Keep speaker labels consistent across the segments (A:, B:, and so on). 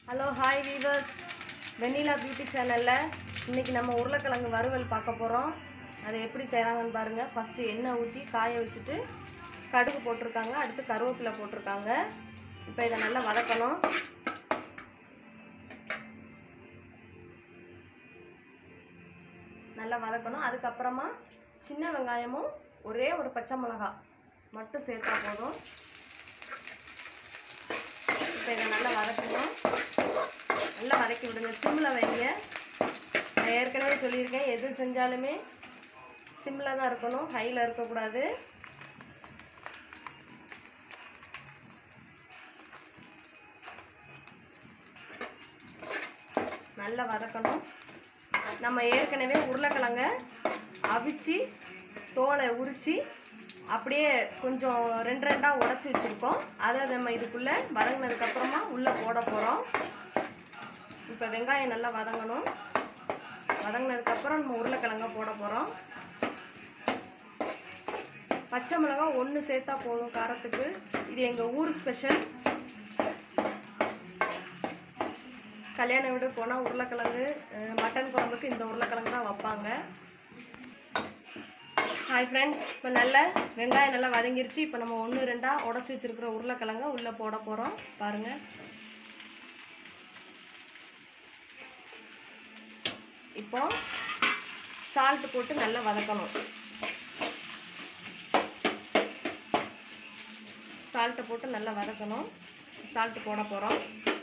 A: hello hi viewers Vennila beauty சேனலில் இன்றைக்கி நம்ம உருளைக்கிழங்கு வறுவல் பார்க்க போகிறோம் அதை எப்படி செய்கிறாங்கன்னு பாருங்கள் ஃபஸ்ட்டு எண்ணெய் ஊற்றி காய வச்சுட்டு கடுகு போட்டிருக்காங்க அடுத்து கருவேப்பிலை போட்டிருக்காங்க இப்போ இதை நல்லா வதக்கணும் நல்லா வதக்கணும் அதுக்கப்புறமா சின்ன வெங்காயமும் ஒரே ஒரு பச்சை மிளகா மட்டும் சேர்த்தா போதும் இப்போ இதை நல்லா வதக்கணும் நல்லா வதக்கி விடுங்க சிம்மில் வைங்க நான் ஏற்கனவே சொல்லியிருக்கேன் எது செஞ்சாலுமே சிம்மில் தான் இருக்கணும் ஹையில் இருக்கக்கூடாது நல்லா வதக்கணும் நம்ம ஏற்கனவே உருளைக்கிழங்க அவிச்சு தோலை உரித்து அப்படியே கொஞ்சம் ரெண்டு ரெண்டாக உடச்சி வச்சுருக்கோம் அதை நம்ம இதுக்குள்ளே வதங்கினதுக்கப்புறமா உள்ளே போட போகிறோம் இப்போ வெங்காயம் நல்லா வதங்கணும் வதங்கினதுக்கப்புறம் நம்ம உருளைக்கிழங்க போட போகிறோம் பச்சை மிளகாய் ஒன்று சேர்த்தா போதும் காரத்துக்கு இது எங்கள் ஊர் ஸ்பெஷல் கல்யாண வீடு போனால் உருளைக்கிழங்கு அஹ், மட்டன் குழம்புக்கு இந்த உருளைக்கிழங்கு தான் வைப்பாங்க ஹாய் ஃப்ரெண்ட்ஸ் இப்போ நல்ல வெங்காயம் நல்லா வதங்கிருச்சு இப்போ நம்ம ஒன்று ரெண்டாக உடச்சி வச்சிருக்கிற உருளைக்கிழங்க உள்ளே போட போகிறோம் பாருங்கள் இப்போ சால்ட் போட்டு நல்லா வதக்கணும் சால்ட்டை போட்டு நல்லா வதக்கணும் சால்ட்டு போட போகிறோம்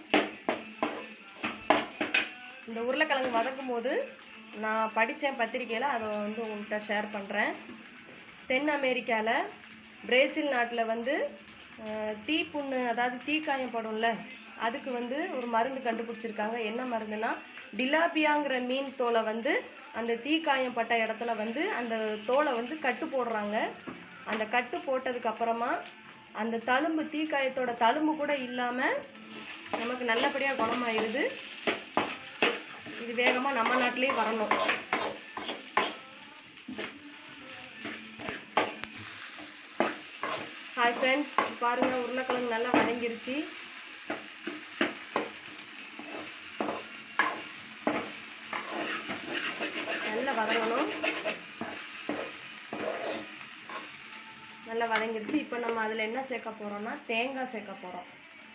A: இந்த உருளைக்கிழங்கு வதக்கும் போது நான் படித்தேன் பத்திரிக்கையில் அதை வந்து உங்கள்கிட்ட ஷேர் பண்ணுறேன் தென் அமெரிக்காவில் பிரேசில் நாட்டில் வந்து அஹ், தீப்புண்ணு அதாவது தீக்காயம் படும்ல அதுக்கு வந்து ஒரு மருந்து கண்டுபிடிச்சிருக்காங்க என்ன மருந்துனா டிலாபியாங்கிற மீன் தோலை வந்து அந்த தீக்காயம் பட்ட இடத்துல வந்து அந்த தோலை வந்து கட்டு போடுறாங்க அந்த கட்டு போட்டதுக்கு அப்புறமா அந்த தழும்பு தீக்காயத்தோட தழும்பு கூட இல்லாமல் நமக்கு நல்லபடியாக குணமாயிருது இது வேகமாக நம்ம நாட்டிலேயே வரணும் ஹாய் ஃப்ரெண்ட்ஸ் பாருங்கள் உருளைக்கிழங்கு நல்லா வதங்கிருச்சு நல்லா வதங்கணும் நல்லா வதங்கிருச்சு இப்போ நம்ம அதில் என்ன சேர்க்க போகிறோம்னா தேங்காய் சேர்க்க போகிறோம்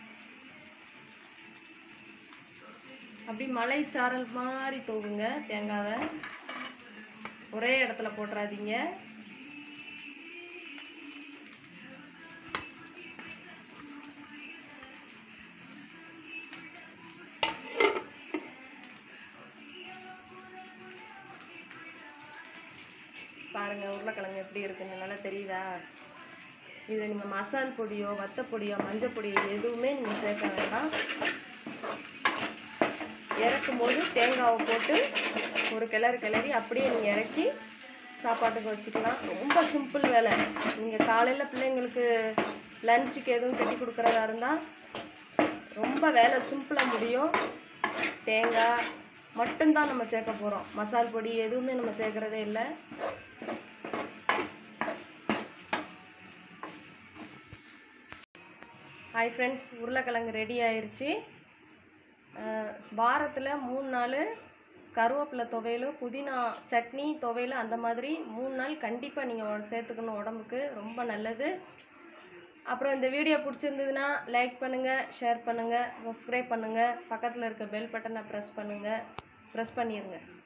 A: அப்படி மலைச்சாரல் மாதிரி தூவுங்க தேங்காவை ஒரே இடத்துல போட்டுறாதீங்க பாருங்க உருளைக்கிழங்கு எப்படி இருக்குன்னு நல்லா தெரியுதா இது நீங்கள் மசால் பொடியோ வத்த பொடியோ மஞ்சள் பொடியோ எதுவுமே நீங்கள் சேர்க்க வேண்டாம் இறக்கும் போது தேங்காவை போட்டு ஒரு கிளறு கிளறி அப்படியே நீங்கள் இறக்கி சாப்பாட்டுக்கு வச்சுக்கலாம் ரொம்ப சிம்பிள் வேலை நீங்கள் காலையில் பிள்ளைங்களுக்கு லஞ்சுக்கு எதுவும் கட்டி கொடுக்குறதா இருந்தால் ரொம்ப வேலை சிம்பிளாக முடியும் தேங்காய் மட்டும்தான் நம்ம சேர்க்க போகிறோம் மசால் பொடி எதுவுமே நம்ம சேர்க்குறதே இல்லை ஹாய் ஃப்ரெண்ட்ஸ் உருளைக்கிழங்கு ரெடி ஆயிருச்சு வாரத்தில் மூணு நாள் கருவேப்பிலை துவையல் புதினா சட்னி துவையல் அந்த மாதிரி மூணு நாள் கண்டிப்பாக நீங்கள் சேர்த்துக்கணும் உடம்புக்கு ரொம்ப நல்லது அப்புறம் இந்த வீடியோ பிடிச்சிருந்ததுன்னா லைக் பண்ணுங்கள் ஷேர் பண்ணுங்கள் சப்ஸ்கிரைப் பண்ணுங்கள் பக்கத்தில் இருக்க பெல் பட்டனை ப்ரெஸ் பண்ணுங்கள் ப்ரெஸ் பண்ணிடுங்க